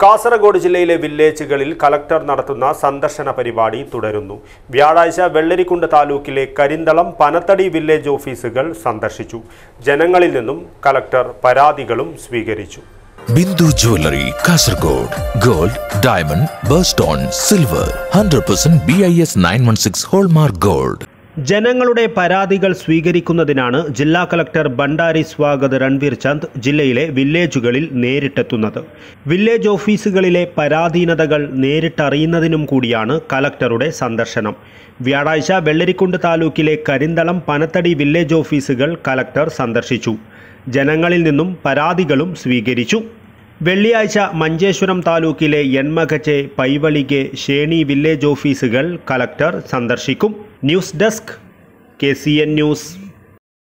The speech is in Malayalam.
കാസർഗോഡ് ജില്ലയിലെ വില്ലേജുകളിൽ കലക്ടർ നടത്തുന്ന സന്ദർശന പരിപാടി തുടരുന്നു വ്യാഴാഴ്ച വെള്ളരിക്കുണ്ട് താലൂക്കിലെ കരിന്തളം പനത്തടി വില്ലേജ് ഓഫീസുകൾ സന്ദർശിച്ചു ജനങ്ങളിൽ നിന്നും കലക്ടർ പരാതികളും സ്വീകരിച്ചു Bindu jewellery Kasaragod gold diamond birthstone silver hundred percent B I S nine one six hallmark gold ജനങ്ങളുടെ പരാതികൾ സ്വീകരിക്കുന്നതിനാണ് ജില്ലാ കളക്ടർ ഭണ്ഡാരി സ്വാഗത് രൺവീർ ചന്ദ് ജില്ലയിലെ വില്ലേജുകളിൽ നേരിട്ടെത്തുന്നത് വില്ലേജ് ഓഫീസുകളിലെ പരാധീനതകൾ നേരിട്ടറിയുന്നതിനും കൂടിയാണ് കലക്ടറുടെ സന്ദർശനം വ്യാഴാഴ്ച വെള്ളരിക്കുണ്ട് താലൂക്കിലെ കരിന്തളം പനത്തടി വില്ലേജ് ഓഫീസുകൾ കലക്ടർ സന്ദർശിച്ചു ജനങ്ങളിൽ നിന്നും പരാതികളും സ്വീകരിച്ചു വെള്ളിയാഴ്ച മഞ്ചേശ്വരം താലൂക്കിലെ എൺമകച്ചെ പൈവളികെ ഷേണി വില്ലേജ് ഓഫീസുകൾ കലക്ടർ സന്ദർശിക്കും news desk K C N news